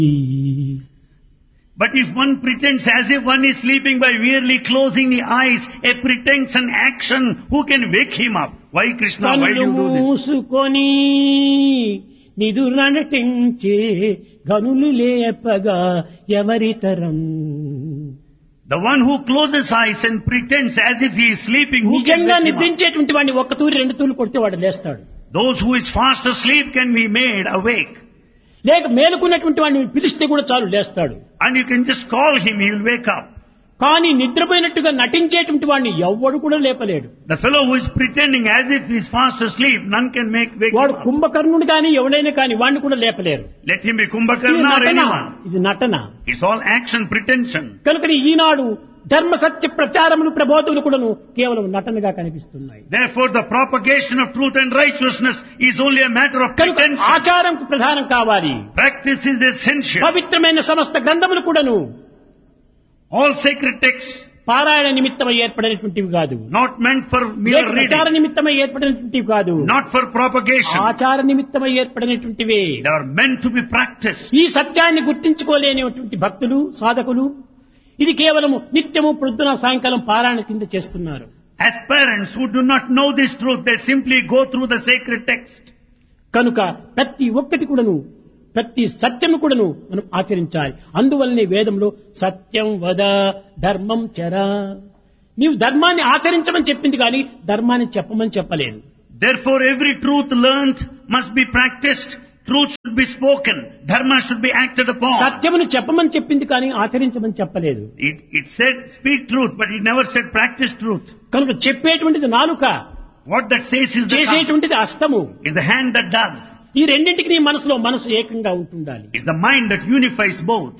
But if one pretends as if one is sleeping by merely closing the eyes, a pretense and action, who can wake him up? Why Krishna, why do కనులు you do this? మూసుకొని నిదుర నటించే గనులు లేపగా ఎవరి తరం The one who closes eyes and pretends as if he is sleeping, who can నిజంగా wake him up? నిద్రించేటువంటి వాడిని ఒక్క తూరి రెండు తూర్లు కొడితే వాడు లేస్తాడు Those who is fast asleep can be made awake. లేక మేలుకున్నటువంటి వాడిని పిలిస్తే కూడా చాలు లేస్తాడు And you can just call him, he will wake up. కానీ నిద్రపోయినట్టుగా నటించేటువంటి వాడిని ఎవ్వడు కూడా లేపలేడు The fellow who is pretending as if he is fast asleep, none can make wake వాడు him up. కుంభకర్ణుడు కానీ ఎవడైనా కానీ వాడిని కూడా లేపలేరు Let him be ఇది Kumbhakarna or నటన anyone. ఇది నటన It's all action, pretension. కనుక ఈనాడు ధర్మ సత్య ప్రచారములు ప్రబోధములు కూడాను కేవలం నటనగా కనిపిస్తున్నాయి Therefore, the propagation of truth and righteousness is only a matter of కనుక pretension. ఆచారం ప్రధానం కావాలి Practice is essential. పవిత్రమైన సమస్త గ్రంథములు కూడాను All sacred texts, పారాయణ నిమిత్తమై ఏర్పడినటువంటివి కాదు not meant for లేక mere ప్రచార reading, నిమిత్తమై ఏర్పడినటువంటివి కాదు not for propagation. ఆచార నిమిత్తమై ఏర్పడినటువంటివే They are meant to be practiced. ఈ సత్యాన్ని గుర్తించుకోలేనిటువంటి భక్తులు సాధకులు ఇది కేవలము నిత్యము ప్రొద్దున సాయంకాలం పారాయణ కింద చేస్తున్నారు As parents who do not know this truth, they simply go through the sacred text. కనుక ప్రతి ఒక్కటి కూడాను ప్రతి సత్యము కూడాను మనం ఆచరించాలి అందువల్లనే వేదంలో సత్యం వద ధర్మం చర నీవు ధర్మాన్ని ఆచరించమని చెప్పింది కానీ ధర్మాన్ని చెప్పమని చెప్పలేదు Therefore, every truth learnt must be practiced. Truth should be spoken. Dharma should be acted upon. సత్యమును చెప్పమని చెప్పింది కానీ ఆచరించమని చెప్పలేదు It, it said speak truth, but it never said practice truth. కనుక చెప్పేటువంటిది నాలుక What that says is the, tongue, చేసేటువంటిది అస్తము is the hand that does. ఈ రెండింటికి నీ మనసులో మనసు ఏకంగా ఉంటుండాలి It's the mind that unifies both.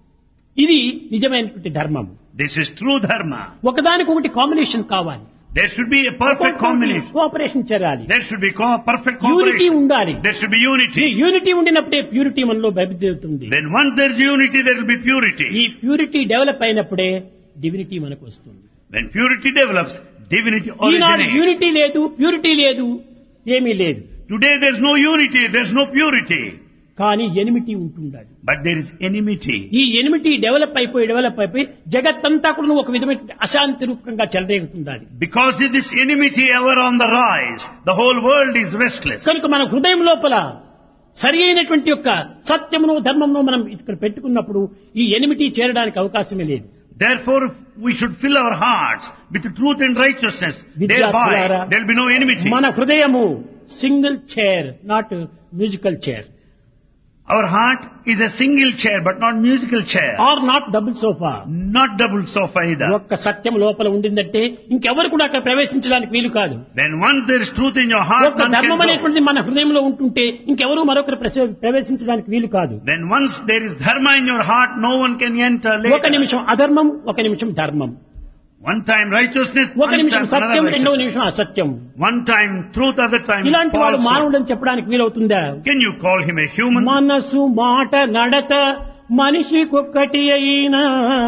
ఇది నిజమైనటువంటి ధర్మం This is true dharma. ఒకదానికొకటి కాంబినేషన్ కావాలి There should be a perfect combination. Cooperation చేయాలి There should be co- perfect unity cooperation. ఉండాలి There should be ఈ unity. యూనిటీ ఉండినప్పుడే ప్యూరిటీ మనలో బయలుదేరుతుంది Then once there is unity, there will be purity. ఈ purity develop అయినప్పుడే divinity మనకు వస్తుంది When purity develops, divinity ఈనాడు originates. యూనిటీ లేదు ప్యూరిటీ లేదు ఏమీ లేదు Today there is no unity, there is no purity. కానీ ఎనిమిటీ ఉంటుండాలి But there is enmity. ఈ ఎనిమిటీ డెవలప్ అయిపోయి డెవలప్ అయిపోయి జగత్తంతా కూడా ఒక విధమైన అశాంతి రూపంగా చెలరేగుతుండాలి Because of this enmity ever on the rise, the whole world is restless. కనుక మన హృదయం లోపల సరి అయినటువంటి యొక్క సత్యమును ధర్మమును మనం ఇక్కడ పెట్టుకున్నప్పుడు ఈ ఎనిమిటీ చేరడానికి అవకాశమే లేదు Therefore, we should fill our hearts with truth and righteousness. విద్యార్థులారా, Thereby, there will be no enmity. మన హృదయము single chair not musical chair Our heart is a single chair, but not musical chair. Or not double sofa Not double sofa either. ఒక్క సత్యం లోపల ఉండిందంటే ఇంకెవరు కూడా అక్కడ ప్రవేశించడానికి వీలు కాదు Then once there is truth in your heart, ఒక్క none can ధర్మం go. అనేటువంటిది మన హృదయంలో ఉంటుంటే ఇంకెవరు మరొకరు ప్రసే- ప్రవేశించడానికి వీలు కాదు Then once there is dharma in your heart, no one can enter ఒక later. నిమిషం అధర్మం ఒక నిమిషం ధర్మం One time righteousness, ఒక one నిమిషం time సత్యం another రెండవ righteousness. నిమిషం అసత్యం One time truth, other time ఇలాంటి వాడు falsehood. మానవుడని చెప్పడానికి వీలవుతుందా Can you call him a human? మనసు మాట నడత మనిషికొక్కటి అయినా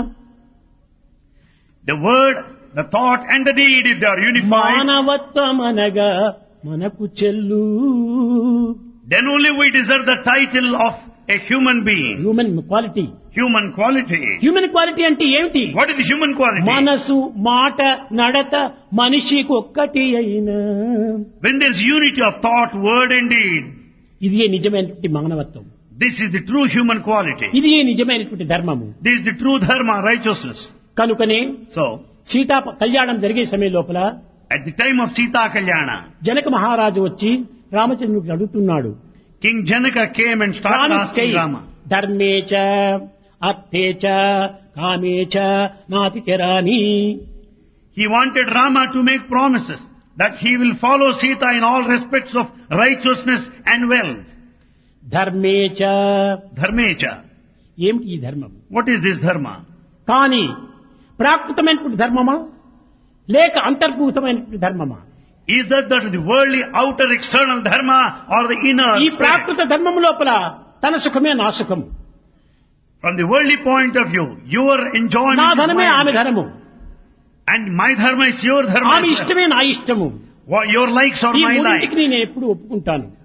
The word, the thought and the deed, if they are unified, మానవత్వం అనగా మనకు చెల్లు then only we deserve the title of a human being. Human quality Human quality. Human quality అంటే ఏమిటి What is the human quality? మనసు మాట నడత మనిషికొక్కటి అయినా When there is unity of thought, word and deed, ఇది నిజమైనటువంటి మానవత్వం this is the true human quality. ఇది నిజమైనటువంటి ధర్మము This is the true dharma, righteousness. కనుకనే So, సీతా కళ్యాణం జరిగే సమయం లోపల at the time of Sita Kalyana, Janaka మహారాజు వచ్చి రామచంద్రుడికి అడుగుతున్నాడు King Janaka came and started promise asking చెయ్యి Rama. ధర్మేచ అర్థేచ కామేచ నాతి చరాని He wanted Rama to make promises that he will follow Sita in all respects of righteousness and wealth. ధర్మేచ Dharmecha. ఏమిటి ఈ ధర్మం What is this dharma? కానీ ప్రాకృతమైనటువంటి ధర్మమా లేక అంతర్భూతమైనటువంటి ధర్మమా Is that that the worldly outer external dharma or the inner ఈ spirit? ప్రాకృత ధర్మం లోపల తన సుఖమే నా సుఖము From the worldly point of view, your enjoyment నా is ధనమే ఆమె mine. ధనము and my dharma is your dharma. ఆమె as well. ఇష్టమే నా ఇష్టము What your likes are ఈ my మూడింటికి likes. నేను ఎప్పుడు ఒప్పుకుంటాను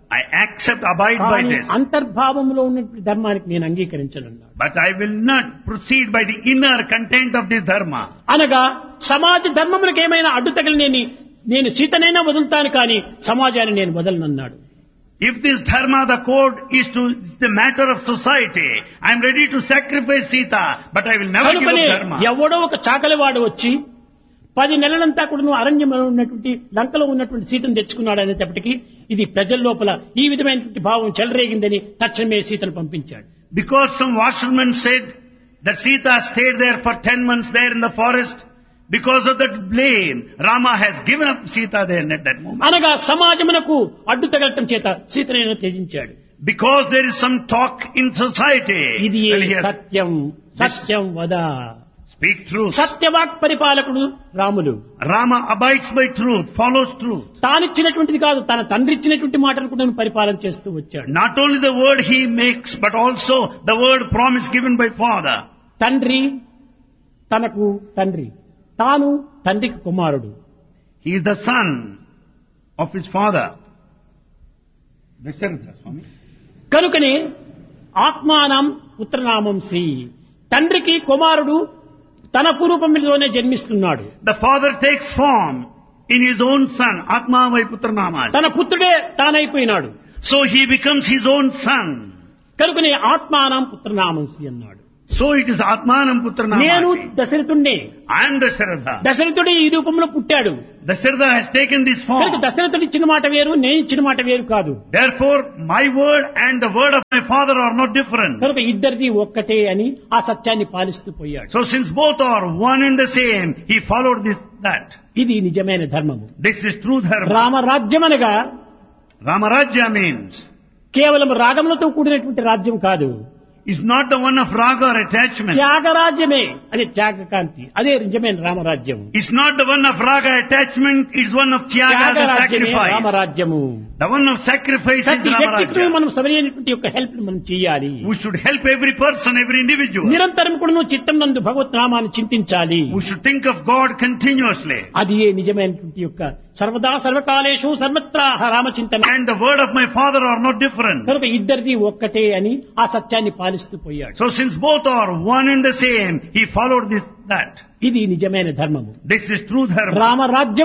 I accept, abide by కానీ this. అంతర్భావంలో ఉన్నటువంటి ధర్మానికి నేను అంగీకరించనున్నాడు But I will not proceed by the inner content of this dharma. అనగా సమాజ ధర్మములకు ఏమైనా అడ్డు తగిలినేని నేను సీతనైనా వదులుతాను కానీ సమాజాన్ని నేను వదలనన్నాడు If this dharma, the code, is to is the matter of society, I am ready to sacrifice Sita, but I will never give కనుకనే up dharma. ఎవడో ఒక చాకలివాడు వచ్చి పది నెలలంతా కూడా నువ్వు అరణ్యంలో ఉన్నటువంటి లంకలో ఉన్నటువంటి సీతను తెచ్చుకున్నాడు అనేటప్పటికీ ఇది ప్రజల లోపల ఈ విధమైనటువంటి భావం చెలరేగిందని తక్షణమే సీతను పంపించాడు Because some washerman said that Sita stayed there for ten months there in the forest, because of that blame, Rama has given up Sita there at that moment. అనగా సమాజమునకు అడ్డు తగలటం చేత సీతనైనా త్యజించాడు Because there is some talk in society, ఇది well, he has సత్యం సత్యం వద speak truth. సత్యవాక్ పరిపాలకుడు Ramulu Rama abides by truth, follows truth. తానిచ్చినటువంటిది కాదు తన తండ్రి ఇచ్చినటువంటి మాటలు కూడా పరిపాలన చేస్తూ వచ్చాడు Not only the word he makes, but also the word promise given by father. తండ్రి తనకు తండ్రి తాను తండ్రికి కుమారుడు He is the son of his father. Dasharatha Swami. కనుకనే ఆత్మానం పుత్రనామం శ్రీ తండ్రికి కుమారుడు తన పూర్వపంలోనే జన్మిస్తున్నాడు The father takes form in his own son, Atma Vaiputra Namas. తన పుత్రుడే తానైపోయినాడు So he becomes his own son. కనుకనే ఆత్మానం పుత్రనామం శ్రీ అన్నాడు So it is Atmanam Putra నేను Namasi. దశరథుణ్ణే I am Dasharatha. దశరథుడు ఈ రూపంలో పుట్టాడు Dasharatha has taken this కనుక form. దశరథుడు ఇచ్చిన మాట వేరు నేను ఇచ్చిన మాట వేరు కాదు Therefore, my word and the word of my father are not different. కనుక ఇద్దరిది ఒక్కటే అని ఆ సత్యాన్ని పాలిస్తూ పోయాడు So since both are one and the same, he followed this, that. ఇది నిజమైన ధర్మము This is true dharma. రామరాజ్యం అనగా Ramarajya means, కేవలం రాగములతో కూడినటువంటి రాజ్యం కాదు is not the one of raga or attachment. త్యాగరాజ్యమే అది త్యాగకాంతి అదే నిజమైన రామరాజ్యం It's not the one of raga attachment, it's one of tyaga, the త్యాగరాజ్యమే sacrifice. రామరాజ్యము The one of sacrifice is ప్రతి వ్యక్తికి Ramarajya. మనం సరైనటువంటి యొక్క హెల్ప్ మనం చేయాలి We should help every person, every individual. నిరంతరం కూడా నువ్వు చిత్తం నందు భగవత్ నామాన్ని చింతించాలి We should think of God continuously. అది ఏ నిజమైనటువంటి యొక్క సర్వదా సర్వకాలేషు సర్వత్రా రామచింతన And the word of my father are not different. కనుక ఇద్దరిది ఒక్కటే అని ఆ సత్యాన్ని పాలిస్తూ పోయాడు So since both are one and the same, he followed this, that. ఇది నిజమైన ధర్మము This is true dharma. రామరాజ్యం